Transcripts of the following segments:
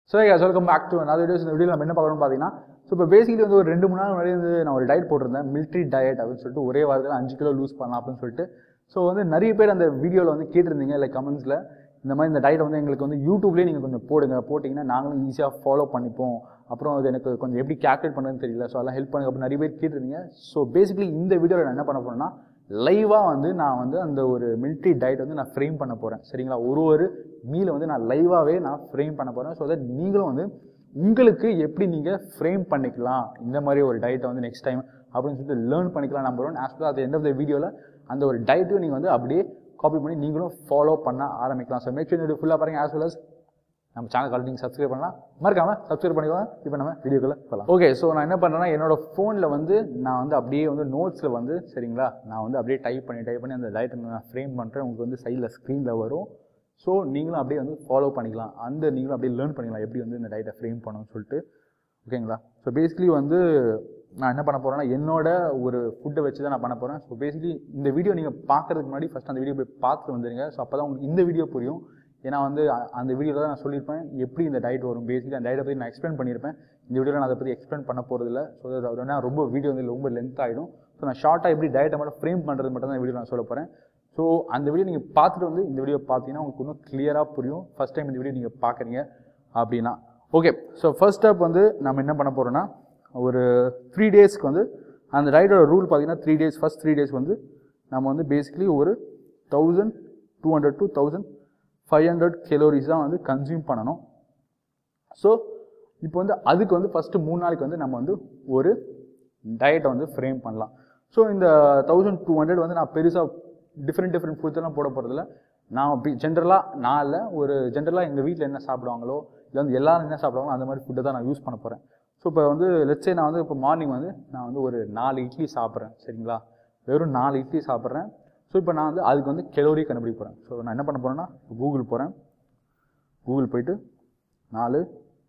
so guys welcome back to another videos இந்த video நம்ம என்ன பார்க்கணும்னு பார்த்தீங்கன்னா ஸோ இப்போ பேசிக்கலி வந்து ஒரு ரெண்டு மூணு நாள் முன்னாடி வந்து நான் ஒரு டயட் போட்டிருந்தேன் மிலிட்ரி டயட் அப்படின்னு சொல்லிட்டு ஒரே வாரத்தில் அஞ்சு கிலோ லூஸ் பண்ணலாம் அப்படின்னு சொல்லிட்டு ஸோ வந்து நிறைய பேர் அந்த வீடியோவில் வந்து கேட்டிருந்தீங்க லைக் கமெண்ட்ஸில் இந்த மாதிரி இந்த டயட் வந்து எங்களுக்கு வந்து யூடியூப்லேயே நீங்கள் கொஞ்சம் போடுங்க போட்டிங்கன்னா நாங்களும் ஈஸியாக ஃபாலோ பண்ணிப்போம் அப்புறம் அது எனக்கு கொஞ்சம் எப்படி கேல்குலேட் பண்ணுறதுன்னு தெரியல ஸோ அதெல்லாம் ஹெல்ப் பண்ணுங்க அப்படின்னு நிறைய பேர் கேட்டிருந்தீங்க ஸோ பேசிக்கலி இந்த வீடியோவில் நான் என்ன பண்ண போறேன்னா லைவாக வந்து நான் வந்து அந்த ஒரு மிலிட்ரி டயட் வந்து நான் ஃப்ரேம் பண்ண போகிறேன் சரிங்களா ஒரு ஒரு மீலை வந்து நான் லைவாகவே நான் ஃப்ரேம் பண்ண போகிறேன் ஸோ தட் நீங்களும் வந்து உங்களுக்கு எப்படி நீங்கள் ஃப்ரேம் பண்ணிக்கலாம் இந்த மாதிரி ஒரு டயட்டை வந்து நெக்ஸ்ட் டைம் அப்படின்னு சொல்லிட்டு லேர்ன் பண்ணிக்கலாம் நம்புறோம் as well at the end of the வீடியோவில் அந்த ஒரு டயட்டையும் நீங்கள் வந்து அப்படியே காப்பி பண்ணி நீங்களும் ஃபாலோ பண்ண ஆரம்பிக்கலாம் ஸோ மேக் ஷூர் ஃபுல்லாக பாருங்க ஆஸ் வெல் as நம்ம சேனல் கால் நீங்கள் சப்ஸ்கிரைப் பண்ணலாம் மறக்காம சப்ஸ்கிரைப் பண்ணிக்கோங்க இப்போ நம்ம வீடியோக்குள்ள போகலாம் ஓகே ஸோ நான் என்ன பண்ணுறேன்னா என்னோட ஃபோனில் வந்து நான் வந்து அப்படியே வந்து நோட்ஸில் வந்து சரிங்களா நான் வந்து அப்படியே டைப் பண்ணி டைப் பண்ணி அந்த டயட்டை நான் ஃப்ரேம் பண்ணுறேன் உங்களுக்கு வந்து சைடில் ஸ்க்ரீனில் வரும் ஸோ நீங்களும் அப்படியே வந்து ஃபாலோ பண்ணிக்கலாம் அந்த நீங்களும் அப்படியே லேர்ன் பண்ணிக்கலாம் எப்படி வந்து இந்த டயட்டை ஃப்ரேம் பண்ணணும்னு சொல்லிட்டு ஓகேங்களா ஸோ பேசிக்கலி வந்து நான் என்ன பண்ண போகிறேன்னா என்னோட ஒரு ஃபுட்டை வச்சு தான் நான் பண்ண போகிறேன் ஸோ பேசிக்கலி இந்த வீடியோ நீங்கள் பார்க்கறதுக்கு முன்னாடி ஃபஸ்ட் அந்த வீடியோ போய் பார்த்துட்டு வந்துருங்க ஸோ அப்போ தான் உங்களுக்கு இந்த வீடியோ புரியும் ஏன்னா வந்து அ- அந்த வீடியோவில் தான் நான் சொல்லியிருப்பேன் எப்படி இந்த டயட் வரும் பேசிக்கலி அந்த டயட்டை பற்றி நான் எக்ஸ்பிளைன் பண்ணியிருப்பேன் இந்த வீடியோவில் நான் அதை பற்றி எக்ஸ்பிளைன் பண்ண போகிறதில்ல ஸோ அது ரொம்ப வீடியோ வந்து ரொம்ப லென்த் ஆகிடும் ஸோ நான் ஷார்ட்டாக எப்படி டயட்டை மட்டும் ஃப்ரேம் பண்ணுறது மட்டும் தான் வீடியோ நான் சொல்ல போகிறேன் ஸோ அந்த வீடியோ நீங்கள் பார்த்துட்டு வந்து இந்த வீடியோ பார்த்தீங்கன்னா உங்களுக்கு இன்னும் கிளியராக புரியும் ஃபஸ்ட் டைம் இந்த வீடியோ நீங்கள் பார்க்குறீங்க அப்படின்னா ஓகே ஸோ ஃபர்ஸ்ட் ஸ்டெப் வந்து நம்ம என்ன பண்ண போகிறோம்னா ஒரு த்ரீ டேஸ்க்கு வந்து அந்த டயட்டோட ரூல் பார்த்தீங்கன்னா three days first three days வந்து நம்ம வந்து பேசிக்கலி ஒரு thousand two hundred to thousand five hundred calories தான் வந்து கன்சியூம் பண்ணணும் ஸோ இப்போ வந்து அதுக்கு வந்து ஃபஸ்ட்டு மூணு நாளைக்கு வந்து நம்ம வந்து ஒரு டயட்டை வந்து ஃப்ரேம் பண்ணலாம் ஸோ இந்த தௌசண்ட் டூ ஹண்ட்ரட் வந்து நான் பெருசாக டிஃப்ரெண்ட் டிஃப்ரெண்ட் ஃபுட்ஸ் எல்லாம் போட போகிறதில்ல நான் ஜென்ரலாக நான் இல்லை ஒரு ஜென்ரலாக எங்கள் வீட்டில் என்ன சாப்பிடுவாங்களோ இல்லை வந்து எல்லாரும் என்ன சாப்பிடுவாங்களோ அந்த மாதிரி ஃபுட்டை தான் நான் யூஸ் பண்ண போகிறேன் ஸோ இப்போ வந்து லெட்ஸே நான் வந்து இப்போ மார்னிங் வந்து நான் வந்து ஒரு நாலு இட்லி சாப்பிட்றேன் சரிங்களா வெறும் நாலு இட்லி சாப்பிட்றேன் ஸோ இப்போ நான் வந்து அதுக்கு வந்து கெலோரி கண்டுபிடிக்க போகிறேன் ஸோ நான் என்ன பண்ண போகிறேன்னா கூகுள் போகிறேன் கூகுள் போயிட்டு நாலு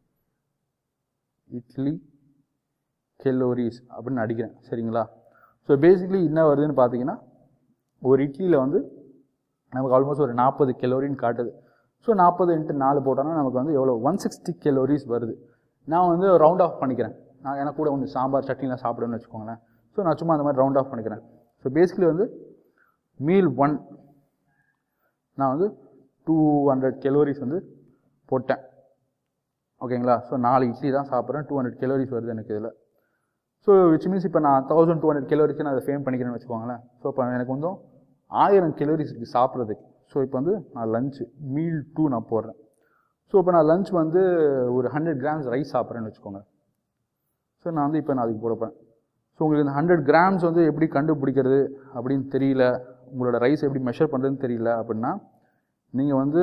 இட்லி கெலோரிஸ் அப்படின்னு அடிக்கிறேன் சரிங்களா ஸோ பேசிக்கலி என்ன வருதுன்னு பார்த்தீங்கன்னா ஒரு இட்லியில் வந்து நமக்கு ஆல்மோஸ்ட் ஒரு நாற்பது கெலோரின்னு காட்டுது ஸோ நாற்பது இன்ட்டு நாலு போட்டோன்னா நமக்கு வந்து எவ்வளோ ஒன் சிக்ஸ்டி கெலோரிஸ் வருது நான் வந்து ரவுண்ட் ஆஃப் பண்ணிக்கிறேன் நான் எனக்கு கூட வந்து சாம்பார் சட்னிலாம் சாப்பிடுவேன்னு வச்சுக்கோங்களேன் ஸோ நான் சும்மா அந்த மாதிரி ரவுண்ட் ஆஃப் பண்ணிக்கிறேன் ஸோ பேசிக்கலி வந்து மீல் ஒன் நான் வந்து டூ ஹண்ட்ரட் கெலோரிஸ் வந்து போட்டேன் ஓகேங்களா ஸோ நாலு இட்லி தான் சாப்பிட்றேன் டூ ஹண்ட்ரட் கெலோரிஸ் வருது எனக்கு இதில் ஸோ விச் மீன்ஸ் இப்போ நான் தௌசண்ட் டூ ஹண்ட்ரட் கெலோரிஸ் நான் அதை ஃபேம் பண்ணிக்கிறேன்னு வச்சுக்கோங்களேன் ஸோ இப்போ எனக்கு வந்து ஆயிரம் கெலோரிஸ் இருக்குது சாப்பிட்றதுக்கு ஸோ இப்போ வந்து நான் லஞ்சு மீல் டூ நான் போடுறேன் ஸோ இப்போ நான் லஞ்ச் வந்து ஒரு ஹண்ட்ரட் கிராம்ஸ் ரைஸ் சாப்பிட்றேன்னு வச்சுக்கோங்க ஸோ நான் வந்து இப்போ நான் அதுக்கு போட போகிறேன் ஸோ உங்களுக்கு இந்த ஹண்ட்ரட் கிராம்ஸ் வந்து எப்படி கண்டுபிடிக்கிறது அப்படின்னு தெரியல உங்களோட ரைஸ் எப்படி மெஷர் பண்ணுறதுன்னு தெரியல அப்படின்னா நீங்கள் வந்து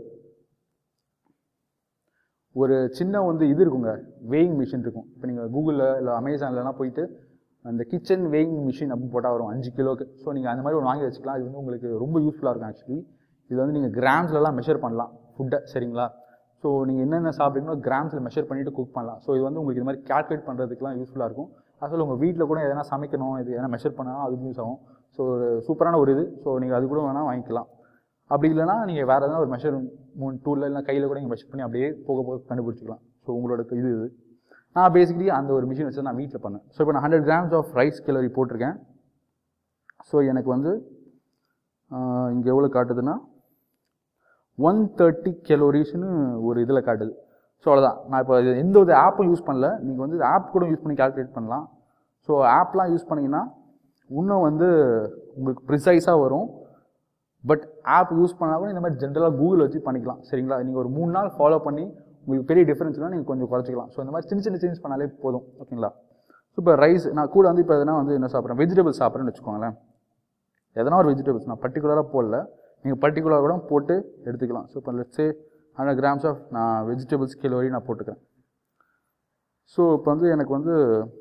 ஒரு சின்ன வந்து இது இருக்குங்க வேயிங் மிஷின் இருக்கும் இப்போ நீங்கள் கூகுளில் இல்லை அமேசான்லலாம் போயிட்டு அந்த கிச்சன் வேயிங் மிஷின் அப்படின்னு போட்டால் வரும் அஞ்சு கிலோக்கு ஸோ நீங்கள் அந்த மாதிரி ஒன்று வாங்கி வச்சுக்கலாம் இது வந்து உங்களுக்கு ரொம்ப யூஸ்ஃபுல்லாக இருக்கும் ஆக்சுவலி இது வந்து நீங்கள் கிராம்ஸ்லலாம் மெஷர் பண்ணலாம் ஃபுட்டை சரிங்களா ஸோ நீங்கள் என்னென்ன சாப்பிட்றீங்களோ கிராம்ஸில் மெஷர் பண்ணிவிட்டு குக் பண்ணலாம் ஸோ இது வந்து உங்களுக்கு இது மாதிரி கால்குலேட் பண்ணுறதுக்குலாம் யூஸ்ஃபுல்லாக இருக்கும் அசல் உங்கள் வீட்டில் கூட எதனா சமைக்கணும் இது எதனா மெஷர் பண்ணாலும் அதுக்கு யூஸ் ஆகும் ஸோ ஒரு சூப்பரான ஒரு இது ஸோ நீங்கள் அது கூட வேணால் வாங்கிக்கலாம் அப்படி இல்லைனா நீங்கள் வேறு எதனா ஒரு மெஷர் மூணு டூலில் இல்லை கையில் கூட நீங்கள் மெஷர் பண்ணி அப்படியே போக போக கண்டுபிடிச்சிக்கலாம் ஸோ உங்களோட இது இது நான் பேசிக்கலி அந்த ஒரு மிஷின் வச்சு நான் வீட்டில் பண்ணேன் ஸோ இப்போ நான் hundred grams of rice calorie போட்டிருக்கேன் ஸோ எனக்கு வந்து இங்கே எவ்வளோ காட்டுதுன்னா ஒன் தேர்ட்டி கெலோரிஸ்னு ஒரு இதில் காட்டுது ஸோ அவ்வளோதான் நான் இப்போ இது எந்த ஒரு ஆப்பும் யூஸ் பண்ணல நீங்கள் வந்து ஆப் கூட யூஸ் பண்ணி கால்குலேட் பண்ணலாம் ஸோ ஆப்லாம் யூஸ் பண்ணிங்கன்னா இன்னும் வந்து உங்களுக்கு ப்ரிசைஸாக வரும் பட் ஆப் யூஸ் பண்ணால் கூட இந்த மாதிரி ஜென்ரலாக கூகுள் வச்சு பண்ணிக்கலாம் சரிங்களா நீங்கள் ஒரு மூணு நாள் ஃபாலோ பண்ணி உங்களுக்கு பெரிய டிஃப்ரென்ஸ்னால் நீங்கள் கொஞ்சம் குறைச்சிக்கலாம் ஸோ இந்த மாதிரி சின்ன சின்ன சேஞ்ச் பண்ணாலே போதும் ஓகேங்களா ஸோ இப்போ ரைஸ் நான் கூட வந்து இப்போ எதனா வந்து என்ன சாப்பிட்றேன் வெஜிடபிள்ஸ் சாப்பிட்றேன்னு வச்சுக்கோங்களேன் எதனா ஒரு வெஜிடபிள்ஸ் நான் பர்டிகுலராக போடல நீங்கள் பர்டிகுலராக கூட போட்டு எடுத்துக்கலாம் ஸோ இப்போ லெட்ஸே ஹண்ட்ரட் கிராம்ஸ் ஆஃப் நான் வெஜிடபிள்ஸ் கிலோரி நான் போட்டுக்கிறேன் ஸோ இப்போ வந்து எனக்கு வந்து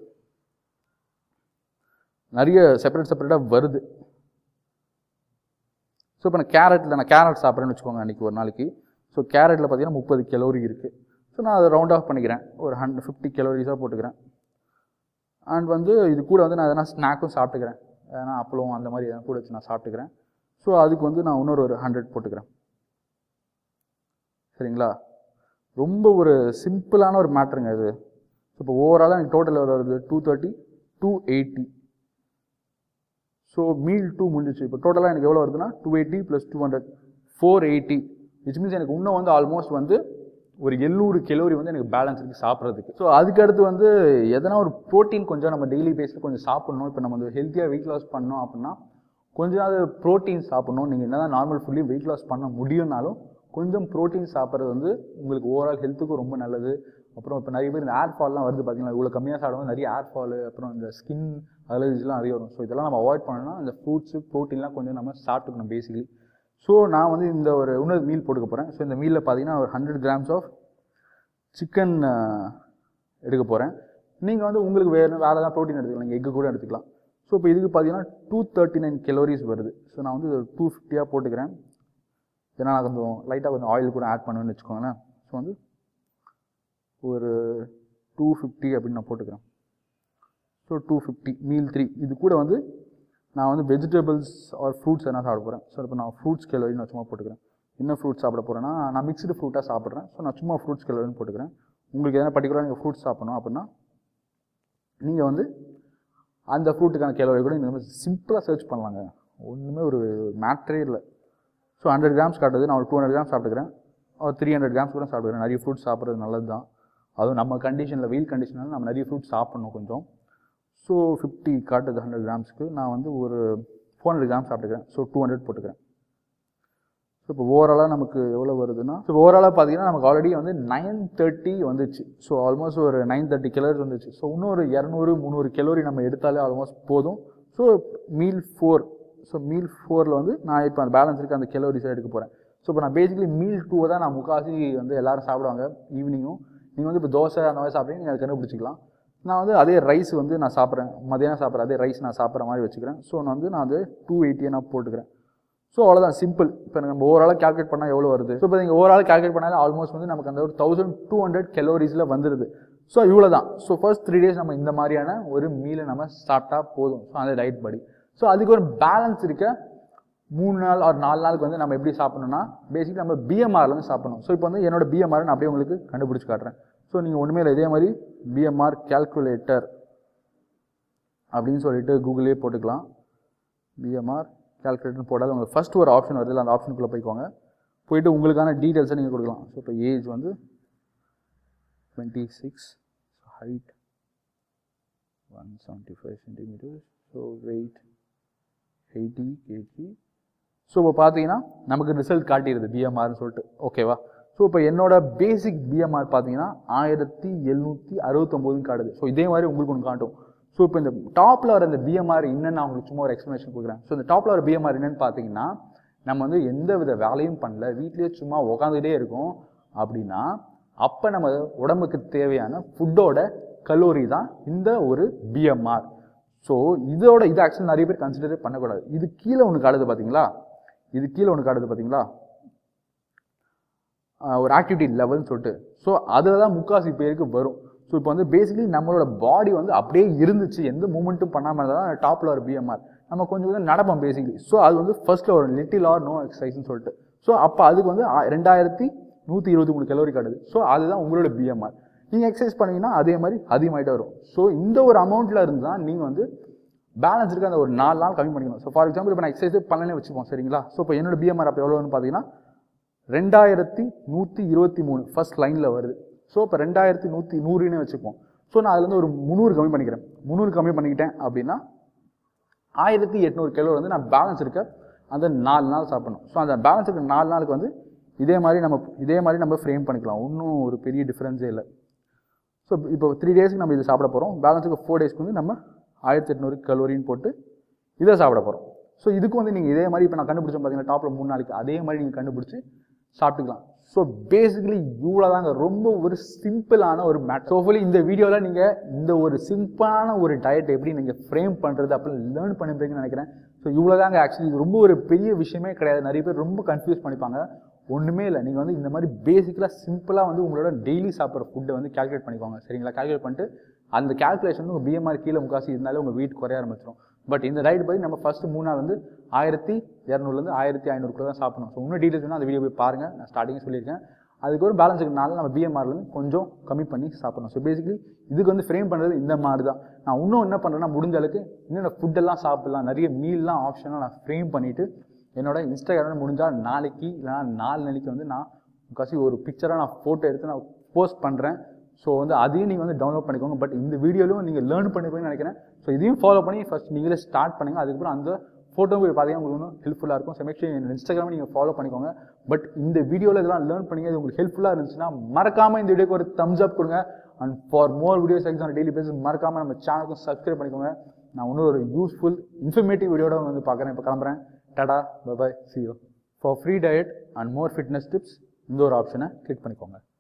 நிறைய செப்பரேட் செப்பரேட்டாக வருது ஸோ இப்போ நான் கேரட்டில் நான் கேரட் சாப்பிட்றேன்னு வச்சுக்கோங்க அன்றைக்கி ஒரு நாளைக்கு ஸோ கேரட்டில் பார்த்தீங்கன்னா முப்பது கெலோரி இருக்குது ஸோ நான் அதை ரவுண்ட் ஆஃப் பண்ணிக்கிறேன் ஒரு ஹண்ட்ரட் ஃபிஃப்டி கெலோரிஸாக போட்டுக்கிறேன் அண்ட் வந்து இது கூட வந்து நான் எதனா ஸ்நாக்கும் சாப்பிட்டுக்கிறேன் எதனா அப்பளம் அந்த மாதிரி எதனா கூட வச்சு நான் சாப்பிட்டுக்கிறேன் ஸோ அதுக்கு வந்து நான் இன்னொரு ஒரு ஹண்ட்ரட் போட்டுக்கிறேன் சரிங்களா ரொம்ப ஒரு சிம்பிளான ஒரு மேட்ருங்க இது இப்போ ஓவராலாக எனக்கு டோட்டல் வருது two thirty two eighty so meal two முடிஞ்சிச்சு இப்போ டோட்டலாக எனக்கு எவ்வளோ வருதுன்னா two eighty plus two hundred four eighty which means எனக்கு இன்னும் வந்து ஆல்மோஸ்ட் வந்து ஒரு எழுநூறு கெலோரி வந்து எனக்கு பேலன்ஸ் இருக்குது சாப்பிட்றதுக்கு ஸோ அதுக்கடுத்து வந்து எதனா ஒரு ப்ரோட்டீன் கொஞ்சம் நம்ம டெய்லி பேஸில் கொஞ்சம் சாப்பிட்ணும் இப்போ நம்ம வந்து ஹெல்த்தியாக வெயிட் லாஸ் பண்ணோம் அப்படின்னா கொஞ்சம் அது ப்ரோட்டீன் சாப்பிட்ணும் நீங்கள் என்ன தான் நார்மல் ஃபுல்லி வெயிட் லாஸ் பண்ண முடியும்னாலும் கொஞ்சம் ப்ரோட்டீன் சாப்பிட்றது வந்து உங்களுக்கு ஓவரால் ஹெல்த்துக்கும் ரொம்ப நல்லது அப்புறம் இப்போ நிறைய பேர் இந்த ஏர் ஃபால்லாம் வருது பார்த்தீங்களா இவ்வளோ கம்மியாக சாப்பிடும்போது நிறைய ஏர் ஃபால் அப்புறம் இந்த ஸ்கின் அலர்ஜிலாம் நிறைய வரும் ஸோ இதெல்லாம் நம்ம அவாய்ட் பண்ணணும்னா இந்த ஃப்ரூட்ஸு ப்ரோட்டீன்லாம் கொஞ்சம் நம்ம சாப்பிட்டுக்கணும் பேசிக்கலி ஸோ நான் வந்து இந்த ஒரு இன்னொரு மீல் போட்டுக்க போகிறேன் ஸோ இந்த மீலில் பார்த்தீங்கன்னா ஒரு ஹண்ட்ரட் கிராம்ஸ் ஆஃப் சிக்கன் எடுக்க போகிறேன் நீங்கள் வந்து உங்களுக்கு வேறு வேறு ஏதாவது ப்ரோட்டீன் எடுத்துக்கலாம் நீங்கள் எக்கு கூட எடுத்துக்கலாம் ஸோ இப்போ இதுக்கு பார்த்தீங்கன்னா டூ தேர்ட்டி நைன் கெலோரிஸ் வருது ஸோ நான் வந்து டூ ஃபிஃப்டியாக போட்டுக்கிறேன் ஏன்னா நான் கொஞ்சம் லைட்டாக கொஞ்சம் ஆயில் கூட ஆட் பண்ணுவேன்னு வச்சுக்கோங்களேன் ஸோ வந்து ஒரு டூ ஃபிஃப்டி அப்படின்னு நான் போட்டுக்கிறேன் so two fifty meal three இது கூட வந்து நான் வந்து வெஜிடபிள்ஸ் ஆர் ஃப்ரூட்ஸ் எதனா சாப்பிட போகிறேன் ஸோ இப்போ நான் ஃப்ரூட்ஸ் கெலோரின்னு நான் சும்மா போட்டுக்கிறேன் என்ன ஃப்ரூட்ஸ் சாப்பிட போகிறேன்னா நான் மிக்ஸ்டு ஃப்ரூட்டாக சாப்பிட்றேன் ஸோ நான் சும்மா ஃப்ரூட்ஸ் கெலோரின்னு போட்டுக்கிறேன் உங்களுக்கு எதனா பர்டிகுலராக நீங்கள் ஃப்ரூட்ஸ் சாப்பிடணும் அப்படின்னா நீங்கள் வந்து அந்த ஃப்ரூட்டுக்கான கெலோரி கூட நீங்கள் சிம்பிளாக சர்ச் பண்ணலாங்க ஒன்றுமே ஒரு மேட்ரே இல்லை ஸோ ஹண்ட்ரட் கிராம்ஸ் காட்டுது நான் ஒரு டூ ஹண்ட்ரட் கிராம்ஸ் சாப்பிட்டுக்கிறேன் ஒரு த்ரீ ஹண்ட்ரட் கிராம்ஸ் கூட சாப்பிட்டுக்கிறேன் நிறைய ஃப்ரூட்ஸ் சாப்பிட்றது நல்லது தான் அதுவும் நம்ம கண்டிஷனில் வெயில் கண்டிஷனில் நம்ம நிறைய ஃப்ரூட்ஸ் சாப்பிட்ணும் கொஞ்சம் ஸோ ஃபிஃப்டி காட்டுது ஹண்ட்ரட் கிராம்ஸ்க்கு நான் வந்து ஒரு ஃபோர் ஹண்ட்ரட் கிராம்ஸ் சாப்பிட்டுக்கிறேன் ஸோ டூ ஹண்ட்ரட் போட்டுக்கிறேன் ஸோ இப்போ ஓவராலாக நமக்கு எவ்வளோ வருதுன்னா ஸோ ஓவராலாக பார்த்தீங்கன்னா நமக்கு ஆல்ரெடி வந்து நைன் தேர்ட்டி வந்துச்சு ஸோ ஆல்மோஸ்ட் ஒரு நைன் தேர்ட்டி கெலோரிஸ் வந்துச்சு ஸோ இன்னொரு இரநூறு முந்நூறு கெலோரி நம்ம எடுத்தாலே ஆல்மோஸ்ட் போதும் so meal four so meal ஃபோரில் வந்து நான் இப்போ அந்த பேலன்ஸ் இருக்க அந்த கெலோரிஸை எடுக்க போகிறேன் ஸோ இப்போ நான் பேசிக்கலி மீல் டூவை தான் நான் முக்காசி வந்து எல்லாரும் சாப்பிடுவாங்க ஈவினிங்கும் நீங்கள் வந்து இப்போ தோசை அந்த மாதிரி சாப்பிட்றீங்க நீங்கள் அதை கண்டுபிடிச்சிக்கலாம் நான் வந்து அதே ரைஸ் வந்து நான் சாப்பிட்றேன் மதியானம் சாப்பிட்றேன் அதே ரைஸ் நான் சாப்பிட்ற மாதிரி வச்சுக்கிறேன் ஸோ நான் வந்து நான் வந்து டூ எயிட்டியை நான் போட்டுக்கிறேன் ஸோ அவ்வளோதான் சிம்பிள் இப்போ நம்ம ஓவராலாக கால்குலேட் பண்ணால் எவ்வளோ வருது ஸோ இப்போ நீங்கள் ஓவரால் கால்குலேட் பண்ணாலும் ஆல்மோஸ்ட் வந்து நமக்கு அந்த ஒரு தௌசண்ட் டூ ஹண்ட்ரட் கெலோரிஸில் வந்துடுது ஸோ இவ்வளோ தான் ஸோ ஃபர்ஸ்ட் த்ரீ டேஸ் நம்ம இந்த மாதிரியான ஒரு மீலை நம்ம சாப்பிட்டா போதும் ஸோ அந்த டயட் படி ஸோ அதுக்கு ஒரு பேலன்ஸ் இருக்க மூணு நாள் ஒரு நாலு நாளுக்கு வந்து நம்ம எப்படி சாப்பிடணும்னா பேசிக்கலி நம்ம பிஎம்ஆர்லேருந்து சாப்பிடணும் ஸோ இப்போ வந்து என்னோட பிஎம்ஆர் நான் அப்படியே உங்களுக்கு கண்டுபிடிச்சி காட்டுறேன் ஸோ நீங்கள் ஒன்றுமே இல்லை இதே மாதிரி பிஎம்ஆர் கேல்குலேட்டர் அப்படின்னு சொல்லிட்டு கூகுளே போட்டுக்கலாம் பிஎம்ஆர் கேல்குலேட்டர்னு போட்டாலும் உங்களுக்கு ஃபஸ்ட் ஒரு ஆப்ஷன் வருது அந்த ஆப்ஷனுக்குள்ளே போய்க்கோங்க போயிட்டு உங்களுக்கான டீட்டெயில்ஸை நீங்கள் கொடுக்கலாம் ஸோ இப்போ ஏஜ் வந்து twenty six height one seventy five centimetres so weight eighty KG so இப்போ பார்த்தீங்கன்னா நமக்கு ரிசல்ட் காட்டிடுது பிஎம்ஆர்னு சொல்லிட்டு ஓகேவா ஸோ இப்போ என்னோட பேசிக் பிஎம்ஆர் பார்த்தீங்கன்னா ஆயிரத்தி எழுநூற்றி அறுபத்தொம்போதுன்னு காட்டுது ஸோ இதே மாதிரி உங்களுக்கு ஒன்று காட்டும் ஸோ இப்போ இந்த டாப்பில் வர இந்த பிஎம்ஆர் என்னன்னு நான் உங்களுக்கு சும்மா ஒரு எக்ஸ்ப்ளனேஷன் கொடுக்குறேன் ஸோ இந்த டாப்பில் வர பிஎம்ஆர் என்னன்னு பார்த்தீங்கன்னா நம்ம வந்து எந்த வித வேலையும் பண்ணல வீட்லேயே சும்மா உக்காந்துக்கிட்டே இருக்கோம் அப்படின்னா அப்போ நம்ம உடம்புக்கு தேவையான ஃபுட்டோட கலோரி தான் இந்த ஒரு பிஎம்ஆர் ஸோ இதோட இது ஆக்சுவலி நிறைய பேர் கன்சிடரே பண்ணக்கூடாது இது கீழே ஒன்று காட்டுது பார்த்தீங்களா இது கீழே ஒன்று காட்டுது பார்த்தீங்களா ஆஹ் ஒரு ஆக்டிவிட்டி லெவல்னு சொல்லிட்டு ஸோ அதில் தான் முக்காசி பேருக்கு வரும் ஸோ இப்போ வந்து பேசிக்கலி நம்மளோட பாடி வந்து அப்படியே இருந்துச்சு எந்த மூமெண்ட்டும் பண்ணாமல் இருந்தால் தான் டாப்பில் ஒரு பிஎம்ஆர் நம்ம கொஞ்சம் கொஞ்சம் நடப்போம் பேசிக்கலி ஸோ அது வந்து ஃபர்ஸ்ட்டில் ஒரு லிட்டில் ஆர் நோ எக்ஸசைஸ்னு சொல்லிட்டு ஸோ அப்போ அதுக்கு வந்து ஆ- ரெண்டாயிரத்தி நூற்றி இருபத்தி மூணு கலோரி காட்டுது ஸோ அதுதான் உங்களோட பிஎம்ஆர் நீங்கள் எக்ஸசைஸ் பண்ணீங்கன்னா அதே மாதிரி அதிகமாகிட்டே வரும் ஸோ இந்த ஒரு அமௌண்ட்டில் இருந்து தான் நீங்கள் வந்து பேலன்ஸ் இருக்க அந்த ஒரு நாலு நாள் கம்மி பண்ணிக்கணும் ஸோ ஃபார் எக்ஸாம்பிள் இப்போ நான் எக்ஸசைஸ் பண்ணலனே வச்சுப்போம் சரிங்களா ஸோ இப்போ என்னோட பிஎம்ஆர் அப்போ எவ்வளோன்னு பார்த்தீங்கன்னா ரெண்டாயிரத்தி நூற்றி இருபத்தி மூணு ஃபர்ஸ்ட் லைனில் வருது ஸோ இப்போ ரெண்டாயிரத்தி நூற்றி நூறுன்னு வச்சுப்போம் ஸோ நான் அதுலேருந்து ஒரு முந்நூறு கம்மி பண்ணிக்கிறேன் முந்நூறு கம்மி பண்ணிக்கிட்டேன் அப்படின்னா ஆயிரத்தி எட்நூறு கிலோ வந்து நான் பேலன்ஸ் இருக்க அந்த நாலு நாள் சாப்பிடணும் ஸோ அந்த பேலன்ஸ் இருக்க நாலு நாளுக்கு வந்து இதே மாதிரி நம்ம இதே மாதிரி நம்ம ஃப்ரேம் பண்ணிக்கலாம் ஒன்றும் ஒரு பெரிய டிஃப்ரென்ஸே இல்லை ஸோ இப்போ த்ரீ டேஸ்க்கு நம்ம இது சாப்பிட போகிறோம் பேலன்ஸுக்கு ஃபோர் டேஸ்க்கு வந்து நம்ம ஆயிரத்தி எட்நூறு கலோரின்னு போட்டு இதை சாப்பிட போகிறோம் ஸோ இதுக்கு வந்து நீங்கள் இதே மாதிரி இப்போ நான் கண்டுபிடிச்சேன் பார்த்தீங்கன்னா டாப்பில் மூணு நாளைக்கு அதே மாதிரி நீங்கள் கண்டுபிடிச்சி சாப்பிட்டுக்கலாம் ஸோ பேசிக்கலி இவ்வளோ தாங்க ரொம்ப ஒரு சிம்பிளான ஒரு மேட் ஸோஃபலி இந்த வீடியோவில் நீங்கள் இந்த ஒரு சிம்பிளான ஒரு டயட் எப்படி நீங்கள் ஃப்ரேம் பண்ணுறது அப்படின்னு லேர்ன் பண்ணிப்பீங்கன்னு நினைக்கிறேன் ஸோ இவ்வளோ தாங்க ஆக்சுவலி இது ரொம்ப ஒரு பெரிய விஷயமே கிடையாது நிறைய பேர் ரொம்ப கன்ஃபியூஸ் பண்ணிப்பாங்க ஒன்றுமே இல்லை நீங்கள் வந்து இந்த மாதிரி பேசிக்கலாக சிம்பிளாக வந்து உங்களோட டெய்லி சாப்பிட்ற ஃபுட்டை வந்து கால்குலேட் பண்ணிக்கோங்க சரிங்களா கால்குலேட் பண்ணிட்டு அந்த கால்குலேஷன் உங்கள் பிஎம்ஆர் கீழே முக்காசி இருந்தாலே உங்கள் வெயிட் குறைய ஆரம்பிச்சிடும் பட் இந்த ரைட் படி நம்ம ஃபஸ்ட்டு மூணு நாள் வந்து ஆயிரத்தி இரநூறுலேருந்து ஆயிரத்தி ஐநூறுக்குள்ள தான் சாப்பிடணும் ஸோ இன்னும் டீட்டெயில்ஸ் வேணால் அந்த வீடியோ போய் பாருங்கள் நான் ஸ்டார்டிங் சொல்லியிருக்கேன் அதுக்கு ஒரு பேலன்ஸ் இருக்கனால நம்ம பிஎம்ஆர்லேருந்து கொஞ்சம் கம்மி பண்ணி சாப்பிடணும் ஸோ பேசிக்கலி இதுக்கு வந்து ஃப்ரேம் பண்ணுறது இந்த மாதிரி தான் நான் இன்னும் என்ன பண்ணுறேன்னா முடிஞ்ச அளவுக்கு இன்னும் நான் ஃபுட்டெல்லாம் சாப்பிடலாம் நிறைய மீல்லாம் ஆப்ஷனாக நான் ஃப்ரேம் பண்ணிவிட்டு என்னோட இன்ஸ்டாகிராமில் முடிஞ்சால் நாளைக்கு இல்லைனா நாலு நாளைக்கு வந்து நான் முக்காசி ஒரு பிக்சராக நான் ஃபோட்டோ எடுத்து நான் போஸ்ட் பண்ணுறேன் ஸோ வந்து அதையும் நீங்கள் வந்து டவுன்லோட் பண்ணிக்கோங்க பட் இந்த வீடியோலையும் நீங்கள் லேர்ன் பண்ணிருப்பீங்கன்னு நினைக்கிறேன் ஸோ இதையும் ஃபாலோ பண்ணி ஃபஸ்ட் நீங்களே ஸ்டார்ட் பண்ணுங்க அதுக்கப்புறம் அந்த ஃபோட்டோ போய் பார்த்தீங்கன்னா உங்களுக்கு இன்னும் ஹெல்ப்ஃபுல்லாக இருக்கும் ஸோ மேக்ஷன் என் இன்ஸ்டாகிராம் நீங்கள் ஃபாலோ பண்ணிக்கோங்க பட் இந்த வீடியோவில் இதெல்லாம் லேர்ன் பண்ணி இது உங்களுக்கு ஹெல்ப்ஃபுல்லாக இருந்துச்சுன்னா மறக்காமல் இந்த வீடியோக்கு ஒரு தம்ஸ் அப் கொடுங்க and for more videos exam daily base மறக்காமல் நம்ம சேனலுக்கும் சப்ஸ்கிரைப் பண்ணிக்கோங்க நான் இன்னும் ஒரு யூஸ்ஃபுல் இன்ஃபர்மேட்டிவ் வீடியோட வந்து பார்க்குறேன் இப்போ கிளம்புறேன் டாடா bye bye see you for free diet and more fitness tips இந்த ஒரு ஆப்ஷனை கிளிக் பண்ணிக்கோங்க